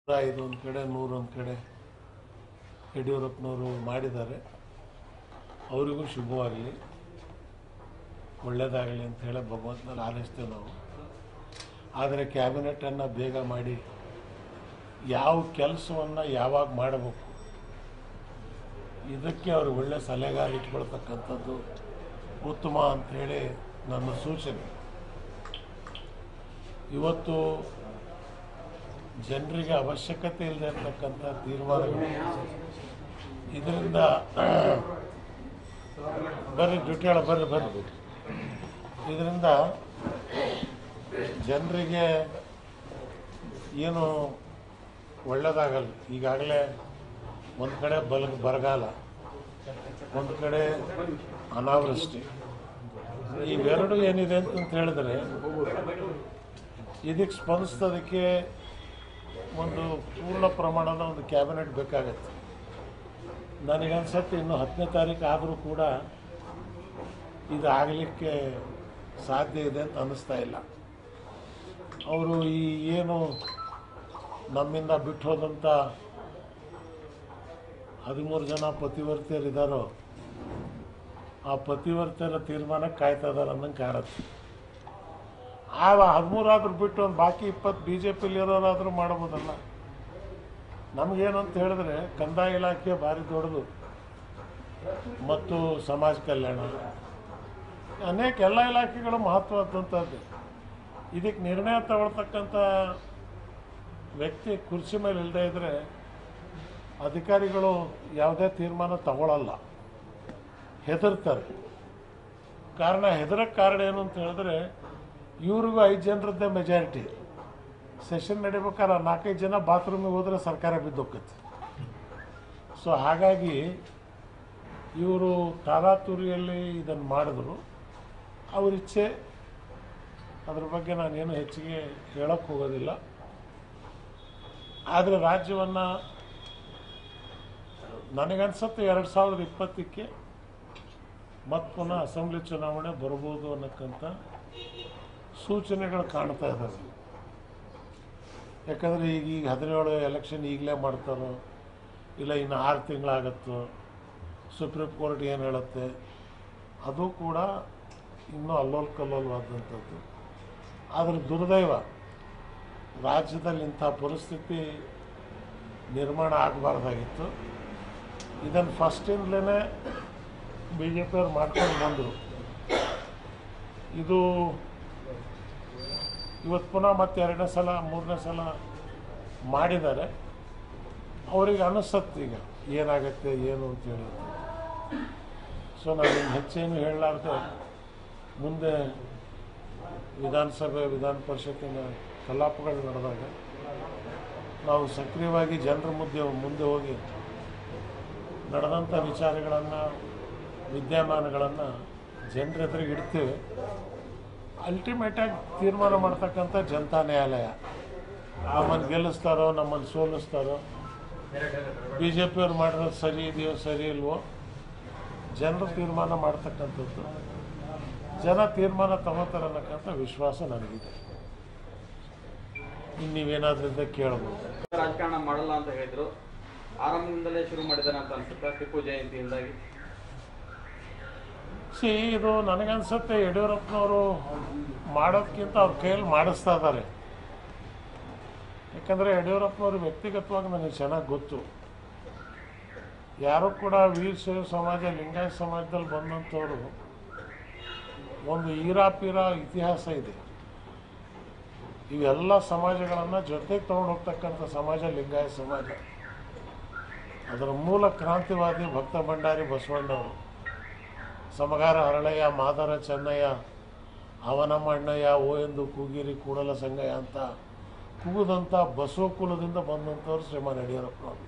ಐದು ಒಂದು ಕಡೆ ನೂರೊಂದು ಕಡೆ ಯಡಿಯೂರಪ್ಪನವರು ಮಾಡಿದ್ದಾರೆ ಅವರಿಗೂ ಶುಭವಾಗಲಿ ಒಳ್ಳೆಯದಾಗಲಿ ಅಂತ ಹೇಳಿ ಭಗವಂತನಲ್ಲಿ ಹಾರೈಸ್ತೇವೆ ನಾವು ಆದರೆ ಕ್ಯಾಬಿನೆಟನ್ನು ಬೇಗ ಮಾಡಿ ಯಾವ ಕೆಲಸವನ್ನು ಯಾವಾಗ ಮಾಡಬೇಕು ಇದಕ್ಕೆ ಅವರು ಒಳ್ಳೆ ಸಲಹೆಗಾರ ಇಟ್ಕೊಳ್ತಕ್ಕಂಥದ್ದು ಉತ್ತಮ ಅಂಥೇಳಿ ನನ್ನ ಸೂಚನೆ ಇವತ್ತು ಜನರಿಗೆ ಅವಶ್ಯಕತೆ ಇಲ್ಲದೆ ಇರತಕ್ಕಂಥ ತೀರ್ಮಾನಗಳು ಇದರಿಂದ ಬರ್ರಿ ಡ್ಯೂಟಿ ಹೇಳ ಬರ್ರಿ ಬರ್ರಿ ಇದರಿಂದ ಜನರಿಗೆ ಏನು ಒಳ್ಳೆಯದಾಗಲ್ಲ ಈಗಾಗಲೇ ಒಂದು ಕಡೆ ಬಲ ಬರಗಾಲ ಒಂದು ಕಡೆ ಅನಾವೃಷ್ಟಿ ಇವೆರಡು ಏನಿದೆ ಅಂತಂತ ಹೇಳಿದ್ರೆ ಇದಕ್ಕೆ ಸ್ಪಂದಿಸೋದಕ್ಕೆ ಒಂದು ಪೂರ್ಣ ಪ್ರಮಾಣದ ಒಂದು ಕ್ಯಾಬಿನೆಟ್ ಬೇಕಾಗತ್ತೆ ನನಗನ್ಸತ್ತೆ ಇನ್ನು ಹತ್ತನೇ ತಾರೀಕು ಆದರೂ ಕೂಡ ಇದು ಆಗಲಿಕ್ಕೆ ಸಾಧ್ಯ ಇದೆ ಅಂತ ಅನ್ನಿಸ್ತಾ ಇಲ್ಲ ಅವರು ಈ ಏನು ನಮ್ಮಿಂದ ಬಿಟ್ಟು ಹೋದಂಥ ಹದಿಮೂರು ಜನ ಪತಿವರ್ತಿಯರಿದ್ದಾರೋ ಆ ಪತಿವರ್ತಿಯರ ತೀರ್ಮಾನಕ್ಕೆ ಕಾಯ್ತಾ ಇದ್ದಾರೆ ಅನ್ನಂಗೆ ಕಾಣುತ್ತೆ ಆ ಹದಿಮೂರಾದ್ರೂ ಬಿಟ್ಟು ಒಂದು ಬಾಕಿ ಇಪ್ಪತ್ತು ಬಿ ಜೆ ಪಿಲಿ ಇರೋರಾದರೂ ಮಾಡ್ಬೋದಲ್ಲ ನಮಗೇನು ಅಂತ ಹೇಳಿದ್ರೆ ಕಂದಾಯ ಇಲಾಖೆ ಭಾರಿ ದೊಡ್ಡದು ಮತ್ತು ಸಮಾಜ ಕಲ್ಯಾಣ ಅನೇಕ ಎಲ್ಲ ಇಲಾಖೆಗಳು ಮಹತ್ವದಂಥದ್ದು ಇದಕ್ಕೆ ನಿರ್ಣಯ ತಗೊಳ್ತಕ್ಕಂಥ ವ್ಯಕ್ತಿ ಕುರ್ಚಿ ಮೇಲೆ ಇಲ್ಲದೆ ಇದ್ದರೆ ಅಧಿಕಾರಿಗಳು ಯಾವುದೇ ತೀರ್ಮಾನ ತಗೊಳ್ಳಲ್ಲ ಹೆದರ್ತಾರೆ ಕಾರಣ ಹೆದರಕ್ಕೆ ಕಾರಣ ಏನು ಅಂತ ಹೇಳಿದ್ರೆ ಇವ್ರಿಗೂ ಐದು ಜನರದ್ದೇ ಮೆಜಾರಿಟಿ ಸೆಷನ್ ನಡಿಬೇಕಾದ್ರೆ ನಾಲ್ಕೈದು ಜನ ಬಾತ್ರೂಮಿಗೆ ಹೋದ್ರೆ ಸರ್ಕಾರ ಬಿದ್ದೋಕ್ಕತ್ತೆ ಸೊ ಹಾಗಾಗಿ ಇವರು ತಾರಾತುರಿಯಲ್ಲಿ ಇದನ್ನು ಮಾಡಿದ್ರು ಅವ್ರ ಇಚ್ಛೆ ಅದ್ರ ಬಗ್ಗೆ ನಾನೇನು ಹೆಚ್ಚಿಗೆ ಹೇಳೋಕ್ಕೆ ಹೋಗೋದಿಲ್ಲ ಆದರೆ ರಾಜ್ಯವನ್ನು ನನಗನ್ಸುತ್ತೆ ಎರಡು ಸಾವಿರದ ಇಪ್ಪತ್ತಕ್ಕೆ ಮತ್ತೆ ಪುನಃ ಅಸೆಂಬ್ಲಿ ಚುನಾವಣೆ ಬರ್ಬೋದು ಅನ್ನಕ್ಕಂಥ ಸೂಚನೆಗಳು ಕಾಣ್ತಾ ಇದ್ದಾವೆ ಯಾಕಂದರೆ ಈಗ ಈಗ ಹದಿನೇಳು ಎಲೆಕ್ಷನ್ ಈಗಲೇ ಮಾಡ್ತಾರೋ ಇಲ್ಲ ಇನ್ನು ಆರು ತಿಂಗಳಾಗತ್ತೋ ಸುಪ್ರೀಂ ಕೋರ್ಟ್ ಏನು ಹೇಳುತ್ತೆ ಅದು ಕೂಡ ಇನ್ನೂ ಅಲ್ಲೋಲ್ ಕಲ್ಲೋಲ್ವಾದಂಥದ್ದು ಆದರೆ ದುರ್ದೈವ ರಾಜ್ಯದಲ್ಲಿ ಇಂಥ ಪರಿಸ್ಥಿತಿ ನಿರ್ಮಾಣ ಆಗಬಾರ್ದಾಗಿತ್ತು ಇದನ್ನು ಫಸ್ಟಿಂದಲೇ ಬಿ ಜೆ ಪಿಯವ್ರು ಮಾಡ್ಕೊಂಡು ಬಂದರು ಇದು ಇವತ್ತು ಪುನಃ ಮತ್ತೆ ಎರಡನೇ ಸಲ ಮೂರನೇ ಸಲ ಮಾಡಿದ್ದಾರೆ ಅವರಿಗೆ ಅನಿಸತ್ತೆ ಈಗ ಏನಾಗತ್ತೆ ಏನು ಅಂತ ಹೇಳಿ ಸೊ ನಾನು ಇನ್ನು ಹೆಚ್ಚೇನು ಹೇಳಲಾರ್ದೆ ಮುಂದೆ ವಿಧಾನಸಭೆ ವಿಧಾನ ಪರಿಷತ್ತಿನ ಕಲಾಪಗಳು ನಡೆದಾಗ ನಾವು ಸಕ್ರಿಯವಾಗಿ ಜನರ ಮುದ್ದೆ ಮುಂದೆ ಹೋಗಿ ನಡೆದಂಥ ವಿಚಾರಗಳನ್ನು ವಿದ್ಯಮಾನಗಳನ್ನು ಜನರ ಎದುರಿಗೆ ಇಡ್ತೇವೆ ಅಲ್ಟಿಮೇಟಾಗಿ ತೀರ್ಮಾನ ಮಾಡ್ತಕ್ಕಂಥ ಜನತಾ ನ್ಯಾಯಾಲಯ ನಮ್ಮನ್ನು ಗೆಲ್ಲಿಸ್ತಾರೋ ನಮ್ಮನ್ನು ಸೋಲಿಸ್ತಾರೋ ಬಿ ಜೆ ಪಿಯವ್ರು ಮಾಡಿರೋದು ಸರಿ ಇದೆಯೋ ಸರಿ ಇಲ್ವೋ ಜನರು ತೀರ್ಮಾನ ಮಾಡ್ತಕ್ಕಂಥದ್ದು ಜನ ತೀರ್ಮಾನ ತಗೋತಾರೆ ಅನ್ನಕ್ಕಂಥ ವಿಶ್ವಾಸ ನನಗಿದೆ ಇನ್ನು ನೀವೇನಾದ್ರೂ ಇದ್ದರೆ ಕೇಳ್ಬೋದು ರಾಜಕಾರಣ ಮಾಡಲ್ಲ ಅಂತ ಹೇಳಿದ್ರು ಆರಂಭದಿಂದಲೇ ಶುರು ಮಾಡಿದಾರೆ ಅಂತ ಅನ್ಸುತ್ತೆ ಟಿಪ್ಪು ಜಯಂತಿಯಿಂದಾಗಿ ಸಿ ಇದು ನನಗನ್ಸುತ್ತೆ ಯಡಿಯೂರಪ್ಪನವರು ಮಾಡೋದಕ್ಕಿಂತ ಅವ್ರ ಕೈಯಲ್ಲಿ ಮಾಡಿಸ್ತಾ ಇದ್ದಾರೆ ಯಾಕಂದರೆ ಯಡಿಯೂರಪ್ಪನವರು ವ್ಯಕ್ತಿಗತವಾಗಿ ನನಗೆ ಚೆನ್ನಾಗಿ ಗೊತ್ತು ಯಾರು ಕೂಡ ವೀರಶೈವ ಸಮಾಜ ಲಿಂಗಾಯತ ಸಮಾಜದಲ್ಲಿ ಬಂದಂಥವ್ರು ಒಂದು ಈರಾಪೀರ ಇತಿಹಾಸ ಇದೆ ಇವೆಲ್ಲ ಸಮಾಜಗಳನ್ನು ಜೊತೆಗೆ ತೊಗೊಂಡು ಹೋಗ್ತಕ್ಕಂಥ ಸಮಾಜ ಲಿಂಗಾಯತ ಸಮಾಜ ಅದರ ಮೂಲ ಕ್ರಾಂತಿವಾದಿ ಭಕ್ತ ಭಂಡಾರಿ ಬಸವಣ್ಣವರು ಸಮಗಾರ ಹರಳಯ್ಯ ಮಾದರ ಚೆನ್ನಯ್ಯ ಅವನಮ್ಮ ಅಣ್ಣಯ್ಯ ಓ ಎಂದು ಕೂಗಿರಿ ಕೂಡಲ ಸಂಗಯ್ಯ ಅಂತ ಕೂಗುದಂಥ ಬಸವ ಕುಲದಿಂದ ಬಂದಂಥವ್ರು ಶ್ರೀಮಾನ್ ಯಡಿಯೂರಪ್ಪನವರು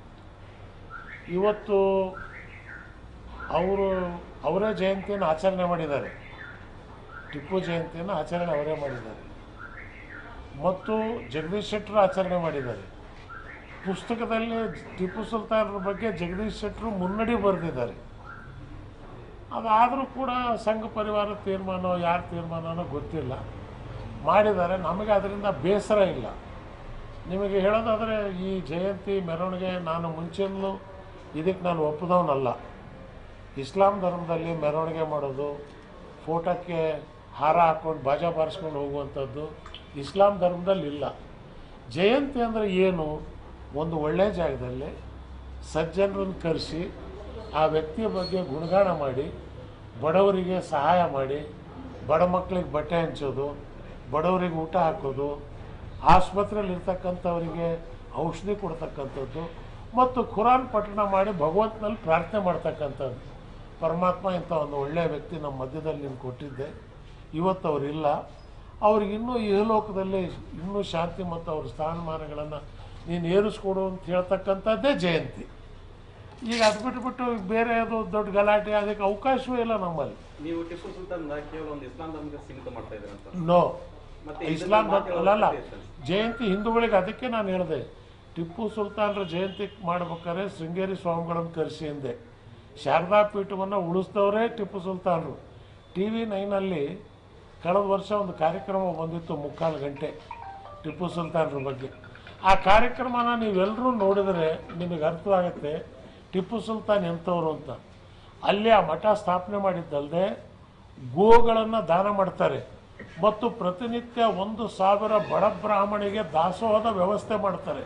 ಇವತ್ತು ಅವರು ಅವರೇ ಜಯಂತಿಯನ್ನು ಆಚರಣೆ ಮಾಡಿದ್ದಾರೆ ಟಿಪ್ಪು ಜಯಂತಿಯನ್ನು ಆಚರಣೆ ಅವರೇ ಮಾಡಿದ್ದಾರೆ ಮತ್ತು ಜಗದೀಶ್ ಶೆಟ್ಟರು ಆಚರಣೆ ಮಾಡಿದ್ದಾರೆ ಪುಸ್ತಕದಲ್ಲಿ ಟಿಪ್ಪು ಸುಲ್ತಾನರ ಬಗ್ಗೆ ಜಗದೀಶ್ ಶೆಟ್ಟರು ಮುನ್ನಡಿ ಬರೆದಿದ್ದಾರೆ ಅದಾದರೂ ಕೂಡ ಸಂಘ ಪರಿವಾರ ತೀರ್ಮಾನ ಯಾರ ತೀರ್ಮಾನನೋ ಗೊತ್ತಿಲ್ಲ ಮಾಡಿದ್ದಾರೆ ನಮಗೆ ಅದರಿಂದ ಬೇಸರ ಇಲ್ಲ ನಿಮಗೆ ಹೇಳೋದಾದರೆ ಈ ಜಯಂತಿ ಮೆರವಣಿಗೆ ನಾನು ಮುಂಚೆನೂ ಇದಕ್ಕೆ ನಾನು ಒಪ್ಪದವನಲ್ಲ ಇಸ್ಲಾಂ ಧರ್ಮದಲ್ಲಿ ಮೆರವಣಿಗೆ ಮಾಡೋದು ಫೋಟೋಕ್ಕೆ ಹಾರ ಹಾಕ್ಕೊಂಡು ಬಾಜಾ ಬಾರಿಸ್ಕೊಂಡು ಹೋಗುವಂಥದ್ದು ಇಸ್ಲಾಂ ಧರ್ಮದಲ್ಲಿ ಇಲ್ಲ ಜಯಂತಿ ಅಂದರೆ ಏನು ಒಂದು ಒಳ್ಳೆಯ ಜಾಗದಲ್ಲಿ ಸಜ್ಜನರನ್ನು ಕರೆಸಿ ಆ ವ್ಯಕ್ತಿಯ ಬಗ್ಗೆ ಗುಣಗಾನ ಮಾಡಿ ಬಡವರಿಗೆ ಸಹಾಯ ಮಾಡಿ ಬಡ ಮಕ್ಕಳಿಗೆ ಬಟ್ಟೆ ಹಂಚೋದು ಬಡವರಿಗೆ ಊಟ ಹಾಕೋದು ಆಸ್ಪತ್ರೆಯಲ್ಲಿ ಇರ್ತಕ್ಕಂಥವರಿಗೆ ಔಷಧಿ ಕೊಡ್ತಕ್ಕಂಥದ್ದು ಮತ್ತು ಖುರಾನ್ ಪಠಣ ಮಾಡಿ ಭಗವಂತನಲ್ಲಿ ಪ್ರಾರ್ಥನೆ ಮಾಡ್ತಕ್ಕಂಥದ್ದು ಪರಮಾತ್ಮ ಇಂಥ ಒಂದು ಒಳ್ಳೆಯ ವ್ಯಕ್ತಿ ನಮ್ಮ ಮಧ್ಯದಲ್ಲಿ ನೀನು ಕೊಟ್ಟಿದ್ದೆ ಇವತ್ತು ಅವರಿಲ್ಲ ಅವ್ರಿಗೆ ಇನ್ನೂ ಇಹಲೋಕದಲ್ಲಿ ಇನ್ನೂ ಶಾಂತಿ ಮತ್ತು ಅವ್ರ ಸ್ಥಾನಮಾನಗಳನ್ನು ನೀನು ಏರಿಸ್ಕೊಡು ಅಂತ ಹೇಳ್ತಕ್ಕಂಥದ್ದೇ ಜಯಂತಿ ಈಗ ಅದು ಬಿಟ್ಬಿಟ್ಟು ಬೇರೆ ಅದು ದೊಡ್ಡ ಗಲಾಟೆ ಅದಕ್ಕೆ ಅವಕಾಶವೇ ಇಲ್ಲ ನಮ್ಮಲ್ಲಿ ನೀವು ಟಿಪ್ಪು ಸುಲ್ತಾನ್ ಕೇವಲ ಒಂದು ಇಸ್ಲಾಂ ಧರ್ಮಕ್ಕೆ ಸೀಮಿತ ಮಾಡ್ತಾ ಇದ್ದೀರಾ ಅಂತ ನೋ ಮತ್ತೆ ಇಸ್ಲಾಂ ಇದನ್ನ ಧರ್ಮ ಅಲ್ಲ ಅಲ್ಲ ಮಾತಾಡೋದು ಜಯಂತಿ ಹಿಂದೂಗಳಿಗೆ ಅದಕ್ಕೆ ನಾನು ಹೇಳಿದೆ ಟಿಪ್ಪು ಸುಲ್ತಾನರ ಜಯಂತಿ ಮಾಡ್ಬೇಕಾದ್ರೆ ಶೃಂಗೇರಿ ಸ್ವಾಮಿಗಳನ್ನು ಕರೆಸಿ ಎಂದೆ ಶಾರದಾ ಪೀಠವನ್ನು ಉಳಿಸಿದವರೇ ಟಿಪ್ಪು ಸುಲ್ತಾನರು ಟಿ ವಿ ನೈನಲ್ಲಿ ಕಳೆದ ವರ್ಷ ಒಂದು ಕಾರ್ಯಕ್ರಮ ಬಂದಿತ್ತು ಮುಕ್ಕಾಲು ಗಂಟೆ ಟಿಪ್ಪು ಸುಲ್ತಾನರ ಬಗ್ಗೆ ಆ ಕಾರ್ಯಕ್ರಮನ ನೀವೆಲ್ಲರೂ ನೋಡಿದರೆ ನಿಮಗೆ ಅರ್ಥವಾಗುತ್ತೆ ಟಿಪ್ಪು ಸುಲ್ತಾನ್ ಎಂಥವ್ರು ಅಂತ ಅಲ್ಲಿ ಆ ಮಠ ಸ್ಥಾಪನೆ ಮಾಡಿದ್ದಲ್ಲದೆ ಗೋಗಳನ್ನು ದಾನ ಮಾಡ್ತಾರೆ ಮತ್ತು ಪ್ರತಿನಿತ್ಯ ಒಂದು ಸಾವಿರ ಬಡ ಬ್ರಾಹ್ಮಣಿಗೆ ದಾಸೋಹದ ವ್ಯವಸ್ಥೆ ಮಾಡ್ತಾರೆ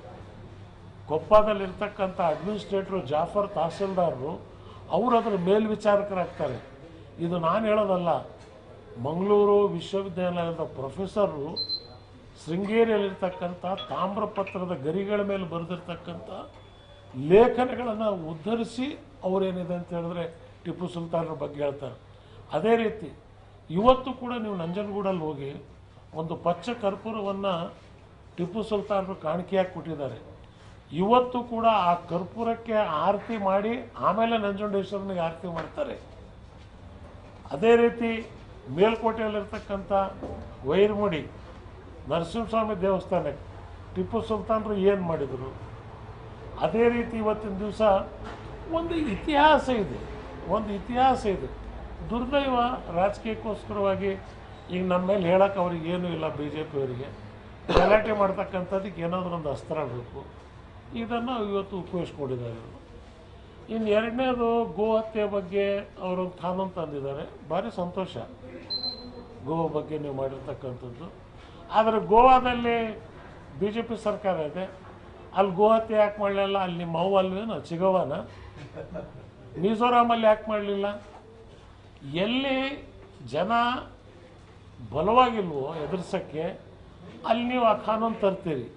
ಕೊಪ್ಪದಲ್ಲಿರ್ತಕ್ಕಂಥ ಅಡ್ಮಿನಿಸ್ಟ್ರೇಟ್ರು ಜಾಫರ್ ತಹಸೀಲ್ದಾರರು ಅವರು ಅದರ ಮೇಲ್ವಿಚಾರಕರಾಗ್ತಾರೆ ಇದು ನಾನು ಹೇಳೋದಲ್ಲ ಮಂಗಳೂರು ವಿಶ್ವವಿದ್ಯಾಲಯದ ಪ್ರೊಫೆಸರು ಶೃಂಗೇರಿಯಲ್ಲಿರ್ತಕ್ಕಂಥ ತಾಮ್ರಪತ್ರದ ಗರಿಗಳ ಮೇಲೆ ಬರೆದಿರ್ತಕ್ಕಂಥ ಲೇಖನಗಳನ್ನು ಉದ್ಧರಿಸಿ ಅವರೇನಿದೆ ಅಂತ ಹೇಳಿದ್ರೆ ಟಿಪ್ಪು ಸುಲ್ತಾನರ ಬಗ್ಗೆ ಹೇಳ್ತಾರೆ ಅದೇ ರೀತಿ ಇವತ್ತು ಕೂಡ ನೀವು ನಂಜನಗೂಡಲ್ಲಿ ಹೋಗಿ ಒಂದು ಪಚ್ಚ ಕರ್ಪೂರವನ್ನು ಟಿಪ್ಪು ಸುಲ್ತಾನರು ಕಾಣಿಕೆಯಾಗಿ ಕೊಟ್ಟಿದ್ದಾರೆ ಇವತ್ತು ಕೂಡ ಆ ಕರ್ಪೂರಕ್ಕೆ ಆರತಿ ಮಾಡಿ ಆಮೇಲೆ ನಂಜುಂಡೇಶ್ವರನಿಗೆ ಆರತಿ ಮಾಡ್ತಾರೆ ಅದೇ ರೀತಿ ಮೇಲ್ಕೋಟೆಯಲ್ಲಿರ್ತಕ್ಕಂಥ ವೈರ್ಮುಡಿ ನರಸಿಂಹಸ್ವಾಮಿ ದೇವಸ್ಥಾನಕ್ಕೆ ಟಿಪ್ಪು ಸುಲ್ತಾನರು ಏನು ಮಾಡಿದರು ಅದೇ ರೀತಿ ಇವತ್ತಿನ ದಿವಸ ಒಂದು ಇತಿಹಾಸ ಇದೆ ಒಂದು ಇತಿಹಾಸ ಇದೆ ದುರ್ದೈವ ರಾಜಕೀಯಕ್ಕೋಸ್ಕರವಾಗಿ ಈಗ ನಮ್ಮ ಮೇಲೆ ಹೇಳಕ್ಕೆ ಅವ್ರಿಗೆ ಏನೂ ಇಲ್ಲ ಬಿ ಜೆ ಪಿಯವರಿಗೆ ಗಲಾಟೆ ಮಾಡ್ತಕ್ಕಂಥದ್ದಕ್ಕೆ ಏನಾದರೂ ಒಂದು ಅಸ್ತ್ರ ಬೇಕು ಇದನ್ನು ಇವತ್ತು ಉಪಯೋಗಿಸ್ಕೊಂಡಿದ್ದಾರೆ ಇವರು ಇನ್ನು ಎರಡನೇದು ಗೋ ಹತ್ಯೆ ಬಗ್ಗೆ ಅವರೊಂದು ಕಾನೂನು ತಂದಿದ್ದಾರೆ ಭಾರಿ ಸಂತೋಷ ಗೋ ಬಗ್ಗೆ ನೀವು ಮಾಡಿರ್ತಕ್ಕಂಥದ್ದು ಆದರೆ ಗೋವಾದಲ್ಲಿ ಬಿ ಜೆ ಪಿ ಸರ್ಕಾರ ಇದೆ ಅಲ್ಲಿ ಗೋ ಹತ್ಯೆ ಯಾಕೆ ಮಾಡಲಿಲ್ಲ ಅಲ್ಲಿ ನಿಮ್ಮ ಅವ್ವ ಅಲ್ವೇನೋ ಚಿಗವನ ಮಿಜೋರಾಮಲ್ಲಿ ಯಾಕೆ ಮಾಡಲಿಲ್ಲ ಎಲ್ಲಿ ಜನ ಬಲವಾಗಿಲ್ವೋ ಎದುರ್ಸೋಕ್ಕೆ ಅಲ್ಲಿ ನೀವು ಆ ಕಾನೂನು ತರ್ತೀರಿ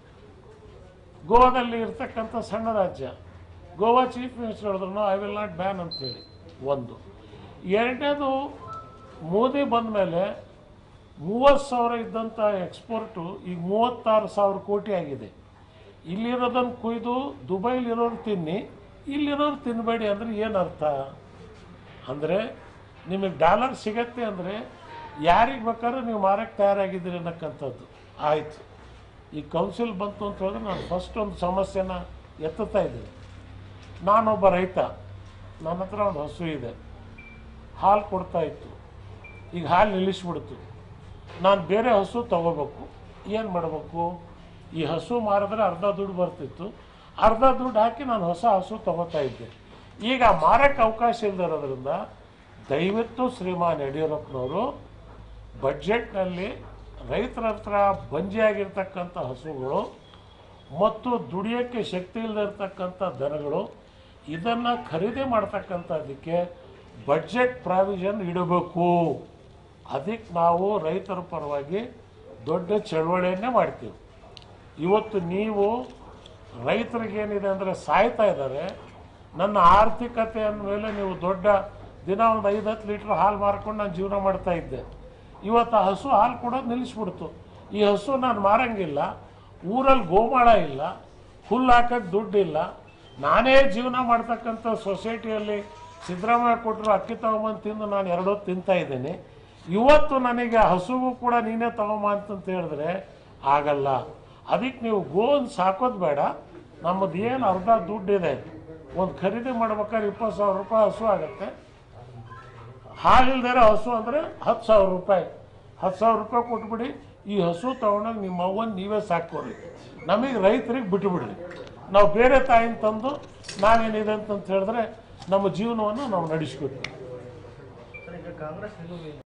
ಗೋವಾದಲ್ಲಿ ಇರ್ತಕ್ಕಂಥ ಸಣ್ಣ ರಾಜ್ಯ ಗೋವಾ ಚೀಫ್ ಮಿನಿಸ್ಟರ್ ಹೇಳಿದ್ರು ಐ ವಿಲ್ ನಾಟ್ ಬ್ಯಾನ್ ಅಂತೇಳಿ ಒಂದು ಎರಡನೇದು ಮೋದಿ ಬಂದ ಮೇಲೆ ಮೂವತ್ತು ಸಾವಿರ ಇದ್ದಂಥ ಎಕ್ಸ್ಪೋರ್ಟು ಈಗ ಮೂವತ್ತಾರು ಸಾವಿರ ಕೋಟಿ ಆಗಿದೆ ಇಲ್ಲಿರೋದನ್ನು ಕುಯ್ದು ದುಬೈಲಿರೋರು ತಿನ್ನಿ ಇಲ್ಲಿರೋರು ತಿನ್ನಬೇಡಿ ಅಂದರೆ ಏನು ಅರ್ಥ ಅಂದರೆ ನಿಮಗೆ ಡಾಲರ್ ಸಿಗತ್ತೆ ಅಂದರೆ ಯಾರಿಗೆ ಬೇಕಾದ್ರೂ ನೀವು ಮಾರಕ್ಕೆ ತಯಾರಾಗಿದ್ದೀರಿ ಅನ್ನಕ್ಕಂಥದ್ದು ಆಯಿತು ಈ ಕೌನ್ಸಿಲ್ ಬಂತು ಅಂತ ಹೇಳಿದ್ರೆ ನಾನು ಫಸ್ಟ್ ಒಂದು ಸಮಸ್ಯೆನ ಎತ್ತುತ್ತಾ ಇದ್ದೀನಿ ನಾನೊಬ್ಬ ರೈತ ನನ್ನ ಹತ್ರ ಒಂದು ಹಸು ಇದೆ ಹಾಲು ಕೊಡ್ತಾ ಇತ್ತು ಈಗ ಹಾಲು ನಿಲ್ಲಿಸ್ಬಿಡ್ತು ನಾನು ಬೇರೆ ಹಸು ತಗೋಬೇಕು ಏನು ಮಾಡಬೇಕು ಈ ಹಸು ಮಾರಿದ್ರೆ ಅರ್ಧ ದುಡ್ಡು ಬರ್ತಿತ್ತು ಅರ್ಧ ದುಡ್ಡು ಹಾಕಿ ನಾನು ಹೊಸ ಹಸು ತಗೋತಾ ಇದ್ದೆ ಈಗ ಮಾರಕ್ಕೆ ಅವಕಾಶ ಇಲ್ಲದಿರೋದ್ರಿಂದ ದಯವಿಟ್ಟು ಶ್ರೀಮಾನ್ ಯಡಿಯೂರಪ್ಪನವರು ಬಡ್ಜೆಟ್ನಲ್ಲಿ ರೈತರ ಹತ್ರ ಬಂಜಿಯಾಗಿರ್ತಕ್ಕಂಥ ಹಸುಗಳು ಮತ್ತು ದುಡಿಯೋಕ್ಕೆ ಶಕ್ತಿ ಇಲ್ಲದಿರ್ತಕ್ಕಂಥ ದನಗಳು ಇದನ್ನು ಖರೀದಿ ಮಾಡ್ತಕ್ಕಂಥದ್ದಕ್ಕೆ ಬಡ್ಜೆಟ್ ಪ್ರಾವಿಷನ್ ಇಡಬೇಕು ಅದಕ್ಕೆ ನಾವು ರೈತರ ಪರವಾಗಿ ದೊಡ್ಡ ಚಳವಳಿಯನ್ನೇ ಮಾಡ್ತೀವಿ ಇವತ್ತು ನೀವು ರೈತರಿಗೇನಿದೆ ಅಂದರೆ ಸಾಯ್ತಾ ಇದ್ದಾರೆ ನನ್ನ ಆರ್ಥಿಕತೆಯ ಮೇಲೆ ನೀವು ದೊಡ್ಡ ದಿನ ಒಂದು ಐದು ಹತ್ತು ಲೀಟ್ರ್ ಹಾಲು ಮಾರ್ಕೊಂಡು ನಾನು ಜೀವನ ಮಾಡ್ತಾ ಇದ್ದೆ ಇವತ್ತು ಆ ಹಸು ಹಾಲು ಕೊಡೋದು ನಿಲ್ಲಿಸ್ಬಿಡ್ತು ಈ ಹಸು ನಾನು ಮಾರಂಗಿಲ್ಲ ಊರಲ್ಲಿ ಗೋಮಾಳ ಇಲ್ಲ ಹುಲ್ಲು ಹಾಕೋಕ್ಕೆ ದುಡ್ಡಿಲ್ಲ ನಾನೇ ಜೀವನ ಮಾಡ್ತಕ್ಕಂಥ ಸೊಸೈಟಿಯಲ್ಲಿ ಸಿದ್ದರಾಮಯ್ಯ ಕೊಟ್ಟರು ಅಕ್ಕಿ ತಗೊಂಬಂದು ತಿಂದು ನಾನು ಎರಡೋ ತಿಂತಾ ಇದ್ದೀನಿ ಇವತ್ತು ನನಗೆ ಹಸುವು ಕೂಡ ನೀನೇ ತಗೊಂಬ ಅಂತಂತ ಹೇಳಿದ್ರೆ ಆಗಲ್ಲ ಅದಕ್ಕೆ ನೀವು ಗೋನ್ ಸಾಕೋದು ಬೇಡ ನಮ್ಮದು ಏನು ಅರ್ಧ ದುಡ್ಡಿದೆ ಒಂದು ಖರೀದಿ ಮಾಡ್ಬೇಕಾದ್ರೆ ಇಪ್ಪತ್ತು ಸಾವಿರ ರೂಪಾಯಿ ಹಸು ಆಗುತ್ತೆ ಹಾಲಿಲ್ದಿರೋ ಹಸು ಅಂದರೆ ಹತ್ತು ಸಾವಿರ ರೂಪಾಯಿ ಹತ್ತು ಸಾವಿರ ರೂಪಾಯಿ ಕೊಟ್ಬಿಡಿ ಈ ಹಸು ತಗೊಂಡೋಗಿ ನಿಮ್ಮ ಅವ್ವನ ನೀವೇ ಸಾಕ್ಕೊಡ್ರಿ ನಮಗೆ ರೈತರಿಗೆ ಬಿಟ್ಟುಬಿಡ್ರಿ ನಾವು ಬೇರೆ ತಾಯಿನ ತಂದು ನಾವೇನಿದೆ ಅಂತಂತ ಹೇಳಿದ್ರೆ ನಮ್ಮ ಜೀವನವನ್ನು ನಾವು ನಡೆಸ್ಕೊತೀವಿ ಸರ್ ಈಗ ಕಾಂಗ್ರೆಸ್ ನಿಲುವು ಏನು